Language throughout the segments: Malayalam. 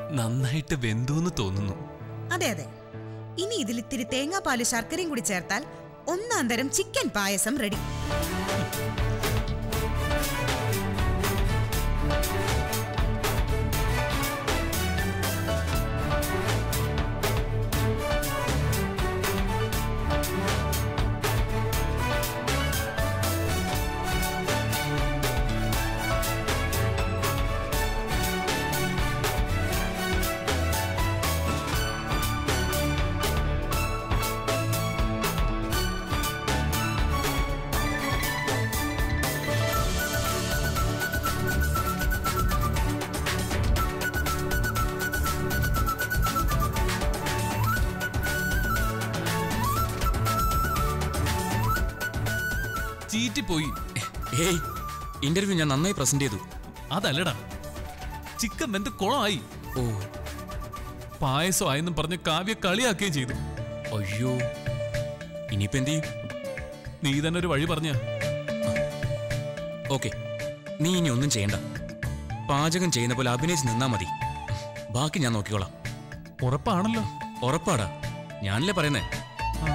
നന്നായിട്ട് വെന്തൂന്ന് തോന്നുന്നു അതെ അതെ ഇനി ഇതിൽ ഇത്തിരി തേങ്ങാപ്പാല് ശർക്കരയും കൂടി ചേർത്താൽ ഒന്നാം തരം ചിക്കൻ പായസം റെഡി ചീറ്റിപ്പോയി ഏയ് ഇന്റർവ്യൂ ഞാൻ നന്നായി പ്രസന്റ് ചെയ്തു അതല്ലടാ ചിക്കൻ വെന്ത് കുളമായി ഓ പായസമായെന്നും പറഞ്ഞ് കാവ്യ കളിയാക്കുകയും ചെയ്തു അയ്യോ ഇനിയിപ്പോ എന്ത് ചെയ്യും നീ തന്നെ ഒരു വഴി പറഞ്ഞ ഓക്കെ നീ ഇനി ഒന്നും ചെയ്യണ്ട പാചകം ചെയ്യുന്ന പോലെ അഭിനയിച്ച് നിന്നാ മതി ബാക്കി ഞാൻ നോക്കിക്കോളാം ഉറപ്പാണല്ലോ ഉറപ്പാടാ ഞാനല്ലേ പറയുന്നേ ആ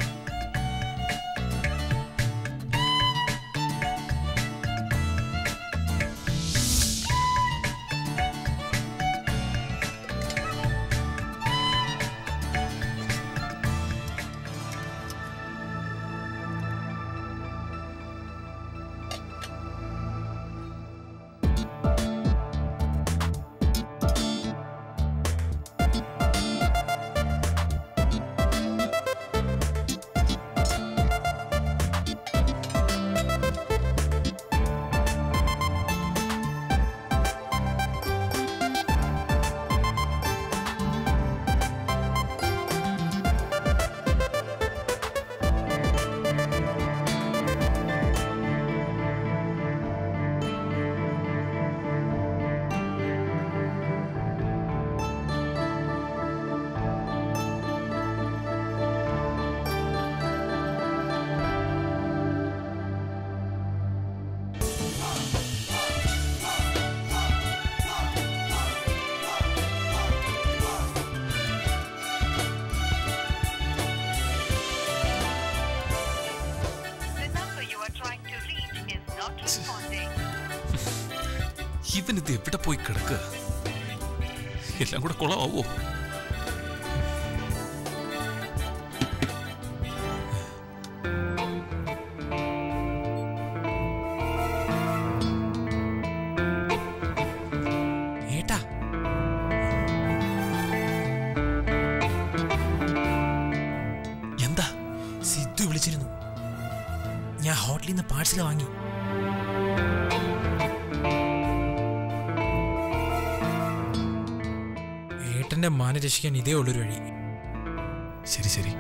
The number you are trying to reach is not responding. ഇവനിത് എവിടെ പോയി കിടക്കുക എല്ലാം കൂടെ കുളമാവോ ഏട്ടാ എന്താ സിദ്ധു വിളിച്ചിരുന്നു ഞാൻ ഹോട്ടലിൽ നിന്ന് പാഴ്സൽ വാങ്ങി ഏട്ടന്റെ മാന രക്ഷിക്കാൻ ഇതേ ഉള്ളൊരു വഴി ശരി ശരി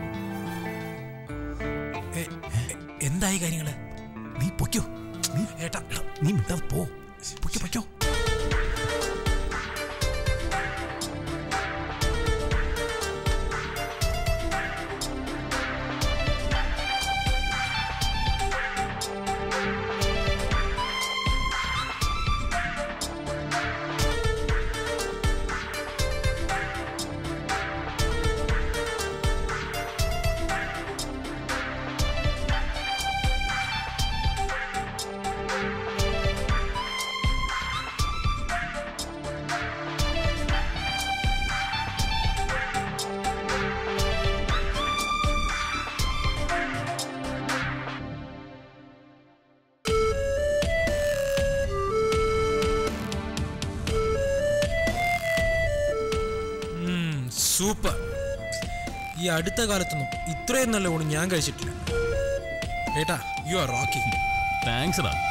എ- എ- എന്തായി കാര്യങ്ങള് നീ പൊയ്ക്കോ നീ ഏട്ടാ എടാ, നീ മിണ്ടാതെ പോ പൊയ്ക്കോ പൊയ്ക്കോ ഉം, സൂപ്പർ ഈ അടുത്ത കാലത്തൊന്നും ഇത്രയും നല്ല ഊണ് ഞാൻ കഴിച്ചിട്ടില്ല ഏട്ടാ യു ആർ റോക്കി താങ്ക്സ് ഡാ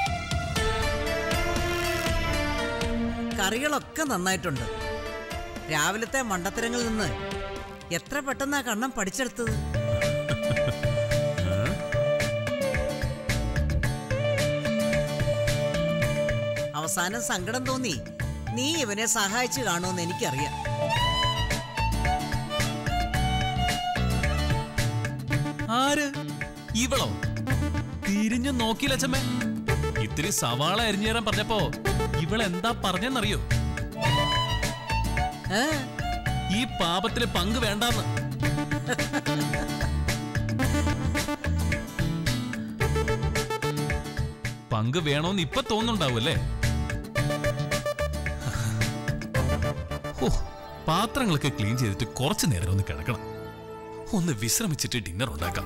കറികളൊക്കെ നന്നായിട്ടുണ്ട് രാവിലത്തെ മണ്ടത്തരങ്ങളിൽ നിന്ന് എത്ര പെട്ടെന്നാ കണ്ണം പഠിച്ചെടുത്തത് അവസാനം സങ്കടം തോന്നി നീ ഇവനെ സഹായിച്ചു കാണുമെന്ന് എനിക്കറിയാം ആര് ഇവളോ തിരിഞ്ഞു നോക്കിയില്ല അച്ഛമ്മേ ഇത്തിരി സവാള അരിഞ്ഞു തരാൻ പറഞ്ഞപ്പോ ഇവൾ എന്താ പറഞ്ഞെന്നറിയോ ഏ? ഈ പാപത്തിലെ പങ്ക് വേണ്ടാന്ന് പങ്ക് വേണോന്ന് ഇപ്പൊ തോന്നുന്നുണ്ടാവൂല്ലേ ഓ പാത്രങ്ങളൊക്കെ ക്ലീൻ ചെയ്തിട്ട് കുറച്ചു നേരം ഒന്ന് കിടക്കണം ഒന്ന് വിശ്രമിച്ചിട്ട് ഡിന്നർ ഉണ്ടാക്കാം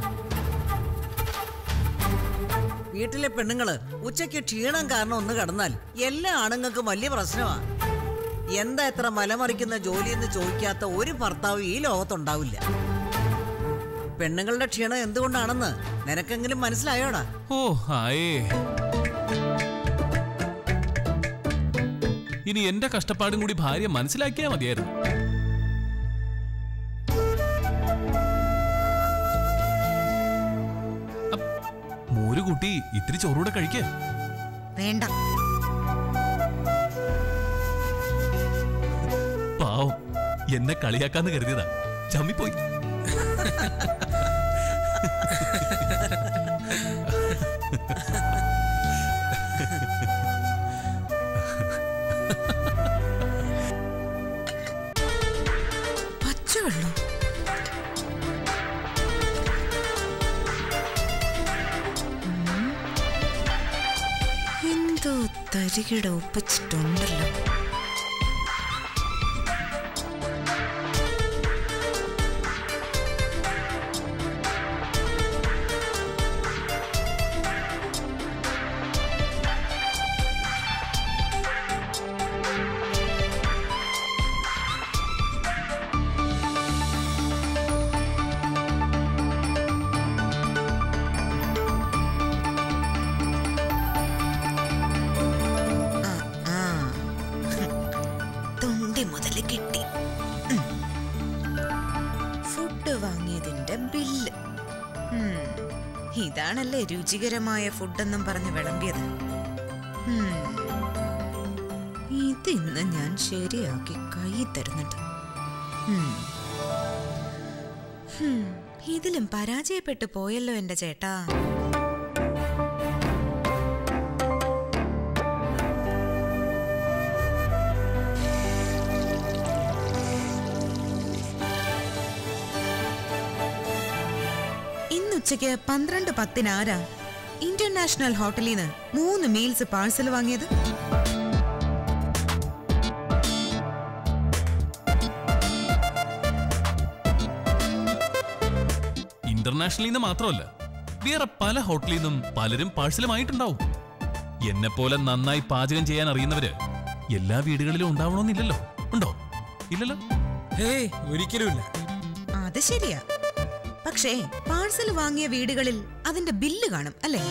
വീട്ടിലെ പെണ്ണുങ്ങള് ഉച്ചയ്ക്ക് ക്ഷീണം കാരണം ഒന്ന് കടന്നാൽ എല്ലാ ആണുങ്ങൾക്കും വലിയ പ്രശ്നമാ എന്താ എത്ര മലമറിക്കുന്ന ജോലിയെന്ന് ചോദിക്കാത്ത ഒരു ഭർത്താവ് ഈ ലോകത്തുണ്ടാവില്ല പെണ്ണുങ്ങളുടെ ക്ഷീണം എന്തുകൊണ്ടാണെന്ന് നിനക്കെങ്കിലും മനസ്സിലായോടാ ഓ ആയേ ഇനി എന്റെ കഷ്ടപ്പാടും കൂടി ഭാര്യ മനസ്സിലാക്കിയാ മതിയായിരുന്നു അപ്പ്, മോര് കൂട്ടി ഇത്തിരി ചോറൂടെ കഴിക്കേ വേണ്ട പാവം എന്നെ കളിയാക്കാന്ന് കരുതിയതാ ചമ്മിപ്പോയി പച്ചവെള്ളം ഉം. എന്തോ തരികിട ഒപ്പിച്ചിട്ടുണ്ടല്ലോ ആ, ആ. തൊണ്ടി മുതല് കിട്ടി ഉം. ഫുഡ് വാങ്ങിയതിന്റെ ബില്ല് ഉം. ഇതാണല്ലേ രുചികരമായ ഫുഡെന്നും പറഞ്ഞ് വിളമ്പിയത് ഉം. ഇതിന്ന് ഞാൻ ശരിയാക്കി കൈ തരുന്നുണ്ട് ഉം. ഹും. ഇതിലും പരാജയപ്പെട്ടു പോയല്ലോ എന്റെ ചേട്ടാ ഇന്നുച്ചയ്ക്ക് പന്ത്രണ്ട് പത്തിന് ആരാ ഇന്റർനാഷണൽ ഹോട്ടലിൽ നിന്ന് മൂന്ന് മീൽസ് പാഴ്സൽ വാങ്ങിയത് ഇന്റർനാഷണലിൽ നിന്ന് മാത്രമല്ല വേറെ പല ഹോട്ടലിൽ നിന്നും പലരും പാഴ്സലുമായിട്ടുണ്ടാവും എന്നെ പോലെ നന്നായി പാചകം ചെയ്യാൻ അറിയുന്നവര് എല്ലാ വീടുകളിലും ഉണ്ടാവണമെന്നില്ലല്ലോ ഉണ്ടോ ഇല്ലല്ലോ ഹേയ് ഒരിക്കലുമില്ല അത് ശരിയാ പക്ഷേ പാഴ്സൽ വാങ്ങിയ വീടുകളിൽ അതിന്റെ ബില്ല് കാണും അല്ലേ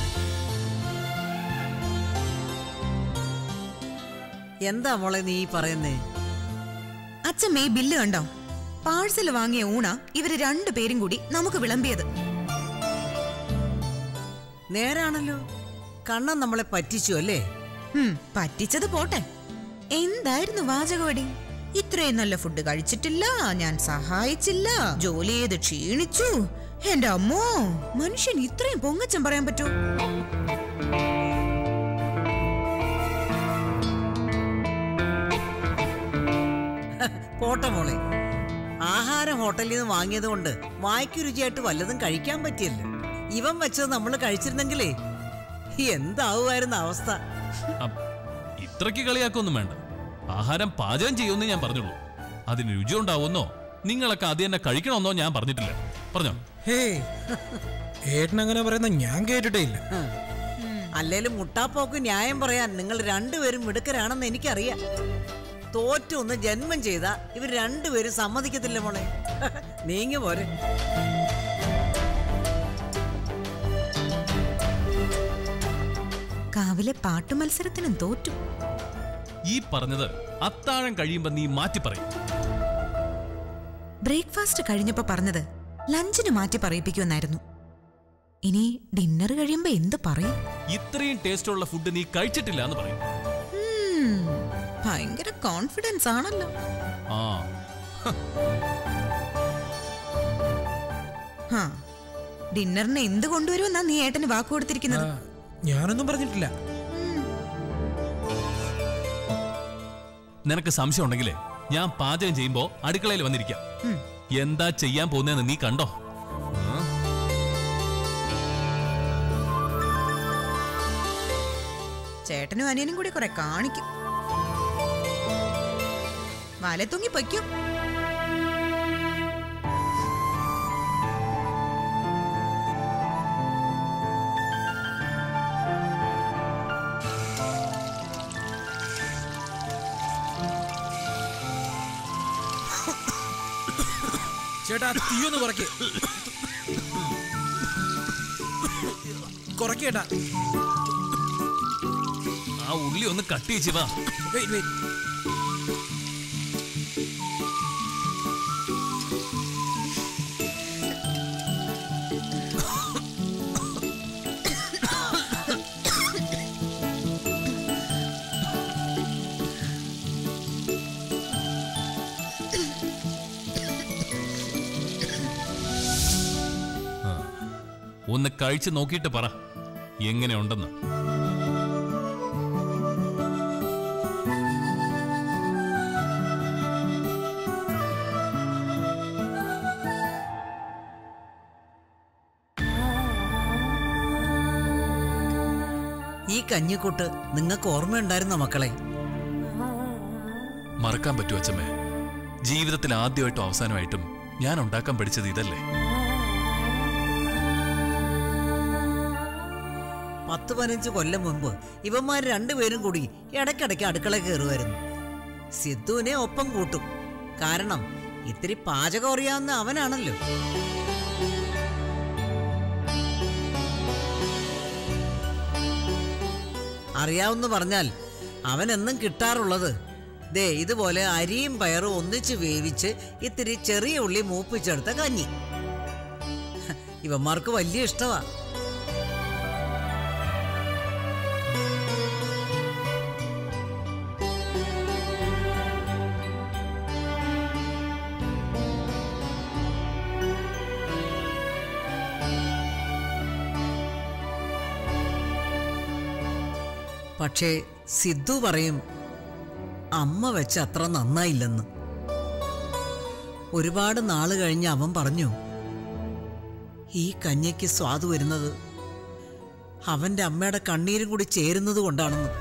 എന്താ മോളെ നീ ഈ പറയുന്നേ അച്ഛമ്മ ഈ ബില്ല് കണ്ടോ പാഴ്സൽ വാങ്ങിയ ഊണ ഇവര് രണ്ടുപേരും കൂടി നമുക്ക് വിളമ്പിയത് നേരാണല്ലോ കണ്ണൻ നമ്മളെ പറ്റിച്ചു അല്ലേ ഹും, പറ്റിച്ചത് പോട്ടെ എന്തായിരുന്നു വാചകവടി ഇത്രയും നല്ല ഫുഡ് കഴിച്ചിട്ടില്ല ഞാൻ സഹായിച്ചില്ല ജോലി ചെയ്ത് ക്ഷീണിച്ചു എന്റെ അമ്മോ മനുഷ്യൻ ഇത്രയും പൊങ്ങച്ചം പറയാൻ പറ്റൂ പോട്ടെ മോളെ ആഹാരം ഹോട്ടലിൽ നിന്ന് വാങ്ങിയത് കൊണ്ട് വായ്ക്ക് രുചിയായിട്ട് വല്ലതും കഴിക്കാൻ പറ്റിയല്ലോ ഇവൻ വെച്ചത് നമ്മൾ കഴിച്ചിരുന്നെങ്കിലേ എന്താവുമായിരുന്ന അവസ്ഥ അപ്പ് ഇത്രയ്ക്ക് കളിയാക്കൊന്നും വേണ്ട ആഹാരം പാചകം ചെയ്യുമെന്ന് ഞാൻ പറഞ്ഞുള്ളൂ അതിന് രുചി ഉണ്ടാവുമെന്നോ നിങ്ങളൊക്കെ അത് തന്നെ കഴിക്കണമെന്നോ ഞാൻ പറഞ്ഞിട്ടില്ല പറഞ്ഞോ ഹേയ് ഏട്ടൻ അങ്ങനെ പറയുന്ന ഞാൻ കേട്ടിട്ടേ ഇല്ല അല്ലേലും മുട്ടാപ്പോക്ക് ന്യായം പറയാൻ നിങ്ങൾ രണ്ടുപേരും മിടുക്കരാണെന്ന് എനിക്കറിയാം തോറ്റു ഒന്ന് ജന്മം ചെയ്ത ഇവർ രണ്ടുപേരും സമ്മതിക്കത്തില്ല മോളെ നീങ്ങി പോരെ കാവിലെ പാട്ടു മത്സരത്തിനും തോറ്റു ഈ പറഞ്ഞത് അത്താഴം കഴിയുമ്പോ നീ മാറ്റി പറയും ബ്രേക്ക്ഫാസ്റ്റ് കഴിഞ്ഞപ്പോ പറഞ്ഞത് ലഞ്ചിന് മാറ്റി പറയിപ്പിക്കുമെന്നായിരുന്നു ഇനി ഡിന്നർ കഴിയുമ്പോ എന്ത് പറയും ഇത്രയും ടേസ്റ്റുള്ള ഫുഡ് നീ കഴിച്ചിട്ടില്ല എന്ന് പറയും ഉം, ഭയങ്കര കോൺഫിഡൻസ് ആണല്ലോ ആ ഹാ ഡിന്നറിന് എന്ത് കൊണ്ടുവരുമെന്നാ നീ ഏട്ടന് വാക്ക് കൊടുത്തിരിക്കുന്നത് ആ, ഞാനൊന്നും പറഞ്ഞിട്ടില്ല നിനക്ക് സംശയം ഉണ്ടെങ്കിലേ ഞാൻ പാചകം ചെയ്യുമ്പോ അടുക്കളയിൽ വന്നിരിക്കാം ഉം. എന്താ ചെയ്യാൻ പോകുന്നതെന്ന് നീ കണ്ടോ ആ? ചേട്ടനും അനിയനും കൂടി കുറെ കാണിക്കും വാലെ തൂങ്ങി പൊയ്ക്കും ചേട്ടാ തീയൊന്ന് കുറയ്ക്ക് കുറയ്ക്കേട്ടാ ആ ഉള്ളി ഒന്ന് കട്ട് ചെയ്ച്ച് വാ വെയിറ്റ് വെയിറ്റ് ഒന്ന് കഴിച്ചു നോക്കിയിട്ട് പറ എങ്ങനെയുണ്ടെന്ന് ഈ കഞ്ഞിക്കൂട്ട് നിങ്ങൾക്ക് ഓർമ്മയുണ്ടായിരുന്നോ മക്കളെ മറക്കാൻ പറ്റുമോ അച്ഛമ്മേ ജീവിതത്തിൽ ആദ്യമായിട്ടും അവസാനമായിട്ടും ഞാൻ ഉണ്ടാക്കാൻ പഠിച്ചത് ഇതല്ലേ പത്ത് പതിനഞ്ച് കൊല്ലം മുമ്പ് ഇവന്മാർ രണ്ടുപേരും കൂടി ഇടയ്ക്കിടയ്ക്ക് അടുക്കള കയറുമായിരുന്നു സിദ്ധുവിനെ ഒപ്പം കൂട്ടും കാരണം ഇത്തിരി പാചകം അറിയാവുന്ന അവനാണല്ലോ അറിയാവുന്ന പറഞ്ഞാൽ അവൻ എന്നും കിട്ടാറുള്ളത് ദേ ഇതുപോലെ അരിയും പയറും ഒന്നിച്ച് വേവിച്ച് ഇത്തിരി ചെറിയ ഉള്ളി മൂപ്പിച്ചെടുത്ത കഞ്ഞി ഇവന്മാർക്ക് വലിയ ഇഷ്ടമാ പക്ഷേ സിദ്ധു പറയും അമ്മ വെച്ച് അത്ര നന്നായില്ലെന്ന് ഒരുപാട് നാള് കഴിഞ്ഞ് അവൻ പറഞ്ഞു ഈ കഞ്ഞയ്ക്ക് സ്വാദ് വരുന്നത് അവന്റെ അമ്മയുടെ കണ്ണീരും കൂടി ചേരുന്നത് കൊണ്ടാണെന്ന്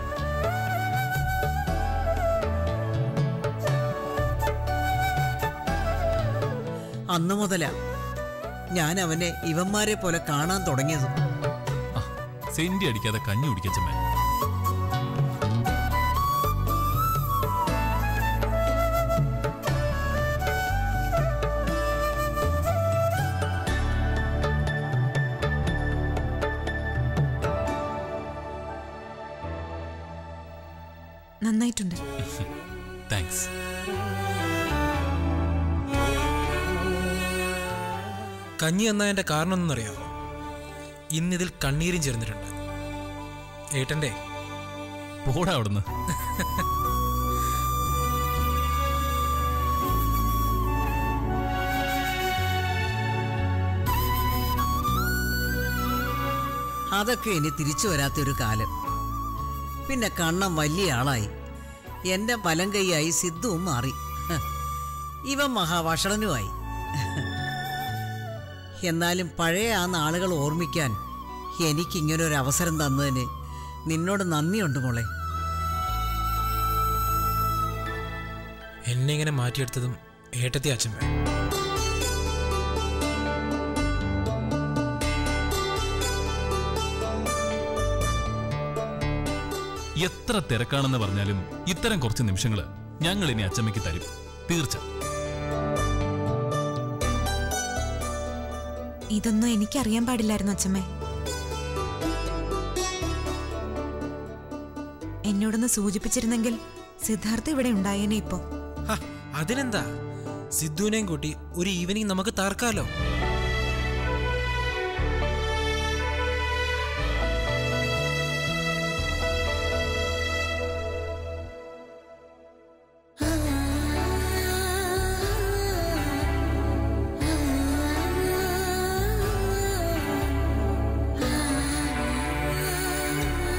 അന്നു മുതലാ ഞാൻ അവനെ ഇവന്മാരെ പോലെ കാണാൻ തുടങ്ങിയത് ആ, സെന്റി അടിക്കാതെ കഞ്ഞി കുടിക്കച്ചമ്മേ നന്നായിട്ടുണ്ട് താങ്ക്സ് കഞ്ഞി എന്നതിന്റെ കാരണം എന്നറിയാമോ ഇന്നിതിൽ കണ്ണീരും ചേർന്നിട്ടുണ്ട് ഏട്ടന്റെ പോടാ അവിടുന്ന് അതൊക്കെ ഇനി തിരിച്ചു വരാത്തൊരു കാലം പിന്നെ കണ്ണം വലിയ ആളായി എന്റെ വലം കൈയായി സിദ്ധുവും മാറി ഹ, ഇവൻ മഹാവഷളനുമായി എന്നാലും പഴയ ആ നാളുകൾ ഓർമ്മിക്കാൻ എനിക്കിങ്ങനെ ഒരു അവസരം തന്നതിന് നിന്നോട് നന്ദിയുണ്ട് മോളെ എന്നെ ഇങ്ങനെ മാറ്റിയെടുത്തതും ഏട്ടത്തി അച്ഛമ്മ എത്ര തിരക്കാണെന്ന് പറഞ്ഞാലും ഇത്തരം കുറച്ച് നിമിഷങ്ങള് ഞങ്ങൾ ഇനി അച്ചമ്മയ്ക്ക് തരും തീർച്ച ഇതൊന്നും എനിക്കറിയാൻ പാടില്ലായിരുന്നു അച്ഛമ്മേ എന്നോടൊന്ന് സൂചിപ്പിച്ചിരുന്നെങ്കിൽ സിദ്ധാർത്ഥ ഇവിടെ ഉണ്ടായേനെ ഇപ്പോ ഹ, അതിനെന്താ സിദ്ധുവിനെയും കൂട്ടി ഒരു ഈവനിങ് നമുക്ക് തർക്കാലോ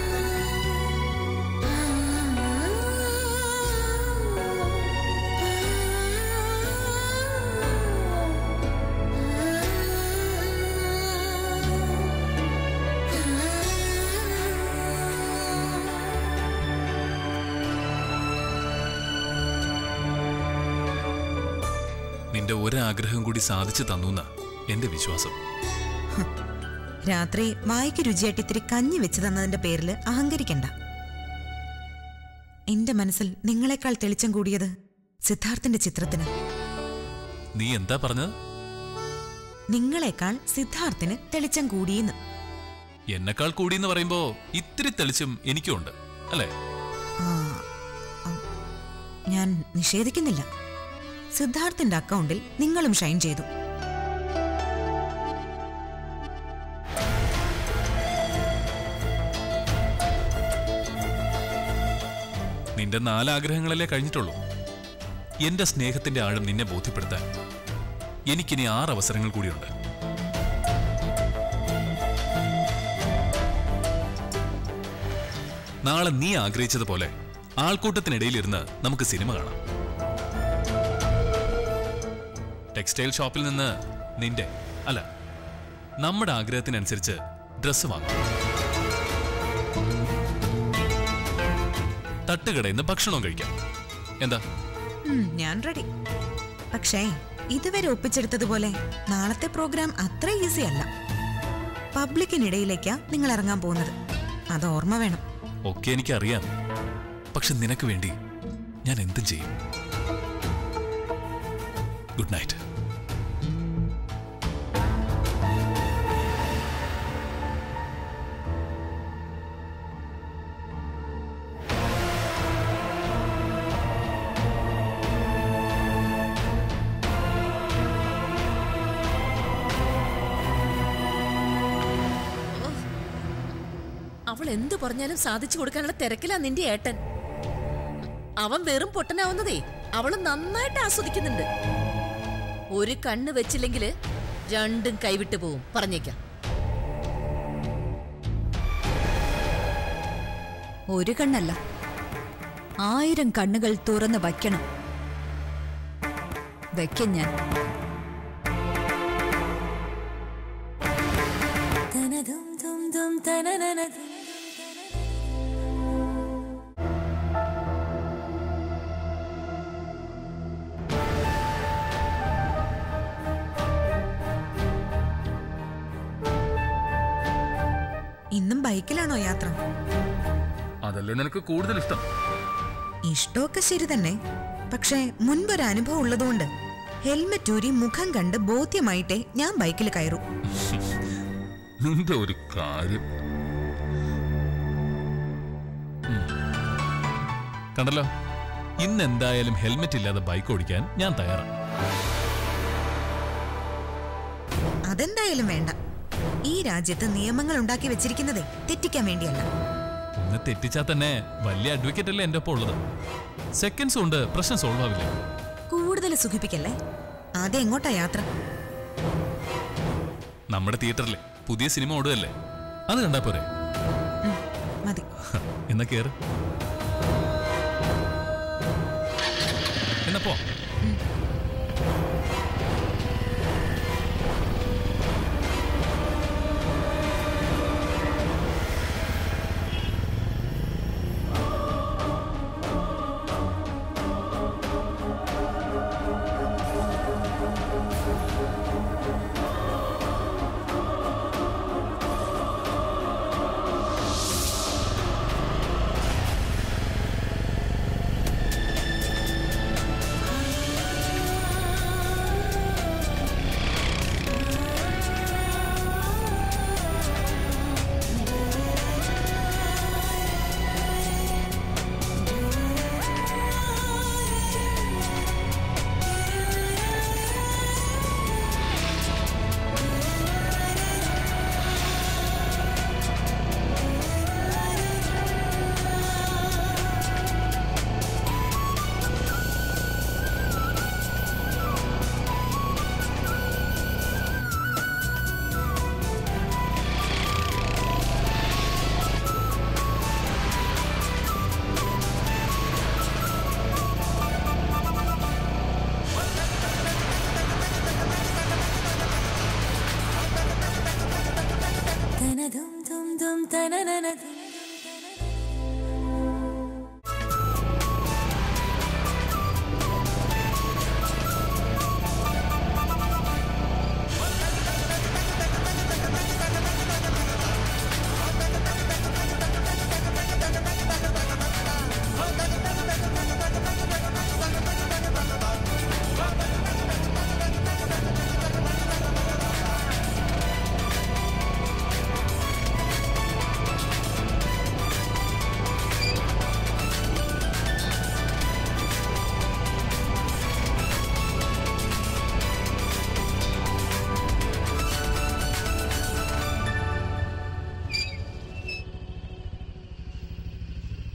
ആ എന്റെ ഒരാഗ്രഹം കൂടി സാധിച്ചു തന്നു എന്റെ വിശ്വാസം രാത്രി വായിക്ക് രുചിയായിട്ട് ഇത്തിരി കഞ്ഞി വെച്ച് തന്നതിന്റെ പേരിൽ അഹങ്കരിക്കണ്ട എന്റെ മനസ്സിൽ നിങ്ങളെക്കാൾ തെളിച്ചം കൂടിയത് സിദ്ധാർത്ഥന്റെ ചിത്രത്തിന് നീ എന്താ പറഞ്ഞത് നിങ്ങളെക്കാൾ സിദ്ധാർത്ഥിന് തെളിച്ചം കൂടിയെന്ന് എന്നെക്കാൾ കൂടി എന്ന് പറയുമ്പോ ഇത്തിരി തെളിച്ചും എനിക്കുണ്ട് അല്ലേ ആ, ആ, ഞാൻ നിഷേധിക്കുന്നില്ല സിദ്ധാർത്ഥിന്റെ അക്കൗണ്ടിൽ നിങ്ങളും ഷൈൻ ചെയ്തു നിന്റെ നാലാഗ്രഹങ്ങളല്ലേ കഴിഞ്ഞിട്ടുള്ളൂ എന്റെ സ്നേഹത്തിന്റെ ആഴം നിന്നെ ബോധ്യപ്പെടുത്താൻ എനിക്കിനി ആറ് അവസരങ്ങൾ കൂടിയുണ്ട് നാളെ നീ ആഗ്രഹിച്ചതുപോലെ ആൾക്കൂട്ടത്തിനിടയിലിരുന്ന് നമുക്ക് സിനിമ കാണാം ടെക്സ്റ്റൈൽ ഷോപ്പിൽ നിന്ന് നിന്റെ അല്ല നമ്മുടെ ആഗ്രഹത്തിനനുസരിച്ച് ഡ്രസ്സ് വാങ്ങും തട്ടുകടയിൽ നിന്ന് ഭക്ഷണവും കഴിക്കാം എന്താ ഉം, ഞാൻ റെഡി പക്ഷേ ഇതുവരെ ഒപ്പിച്ചെടുത്തതുപോലെ നാളത്തെ പ്രോഗ്രാം അത്ര ഈസി അല്ല പബ്ലിക്കിനിടയിലേക്കാ നിങ്ങൾ ഇറങ്ങാൻ പോകുന്നത് അത് ഓർമ്മ വേണം ഒക്കെ എനിക്കറിയാം പക്ഷെ നിനക്ക് വേണ്ടി ഞാൻ എന്തും ചെയ്യും ഗുഡ് നൈറ്റ് അവൾ എന്തു പറഞ്ഞാലും സാധിച്ചു കൊടുക്കാനുള്ള തിരക്കിലാ നിന്റെ ഏട്ടൻ അവൻ വെറും പൊട്ടനാവുന്നതേ അവള് നന്നായിട്ട് ആസ്വദിക്കുന്നുണ്ട് ഒരു കണ്ണ് വെച്ചില്ലെങ്കില് രണ്ടും കൈവിട്ടു പോവും പറഞ്ഞേക്കാം ഒരു കണ്ണല്ല ആയിരം കണ്ണുകൾ തുറന്ന് വയ്ക്കണം വെക്കും ഞാൻ ഇന്നും ബൈക്കിലാണോ യാത്ര അതല്ലേ നിനക്ക് കൂടുതൽ ഇഷ്ടം ഇഷ്ടമൊക്കെ ശരി തന്നെ പക്ഷേ മുൻപൊരു അനുഭവം ഉള്ളതുകൊണ്ട് ഹെൽമെറ്റ് ഊരി മുഖം കണ്ട് ബോധ്യമായിട്ടേ ഞാൻ ബൈക്കിൽ കയറൂ നിന്റെ ഒരു കാര്യം ഉം. കണ്ടല്ലോ ഇന്ന് എന്തായാലും ഹെൽമെറ്റ് ഇല്ലാതെ ബൈക്ക് ഓടിക്കാൻ ഞാൻ തയ്യാറാണ് അതെന്തായാലും വേണ്ട ഈ രാജ്യത്ത് നിയമങ്ങൾ ഉണ്ടാക്കി വെച്ചിരിക്കുന്നതേ തെറ്റിക്കാൻ വേണ്ടിയല്ല ഒന്ന് തെറ്റിച്ചാൽ തന്നെ വലിയ അഡ്വക്കേറ്റ് അല്ലേ എന്റെ ഒപ്പം ഉള്ളത് സെക്കൻഡ്സ് കൊണ്ട് പ്രശ്നം സോൾവ് ആവില്ല കൂടുതൽ സുഖിപ്പിക്കല്ലേ ആദ്യം എങ്ങോട്ടാ യാത്ര നമ്മുടെ തിയേറ്ററിലെ പുതിയ സിനിമ ഓടുകയല്ലേ അത് കണ്ടാ പോരെ മതി എന്നാ കേറ് എന്നാ പോ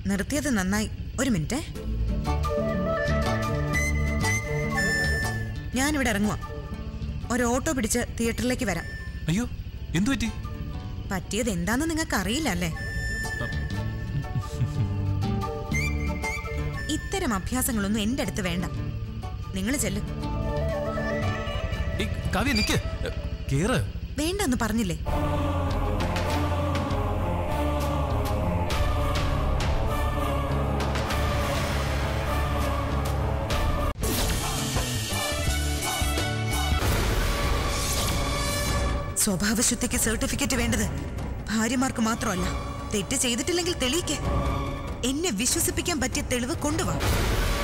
നിർത്തിയത് നന്നായി ഒരു മിനിറ്റ് ഞാനിവിടെ ഇറങ്ങുക ഒരു ഓട്ടോ പിടിച്ച് തിയേറ്ററിലേക്ക് വരാം അയ്യോ എന്തു പറ്റി പറ്റിയത് എന്താന്ന് നിങ്ങൾക്ക് അറിയില്ല അല്ലേ ഇത്തരം അഭ്യാസങ്ങളൊന്നും എൻ്റെ അടുത്ത് വേണ്ട നിങ്ങൾ ചെല്ല് ഏയ്, കാവ്യ നിക്ക് കേറ് വേണ്ടെന്ന് പറഞ്ഞില്ലേ സ്വഭാവശുദ്ധിക്ക് സർട്ടിഫിക്കറ്റ് വേണ്ടത് ഭാര്യമാർക്ക് മാത്രമല്ല തെറ്റ് ചെയ്തിട്ടില്ലെങ്കിൽ തെളിയിക്കേ എന്നെ വിശ്വസിപ്പിക്കാൻ പറ്റിയ തെളിവ് കൊണ്ടുവാ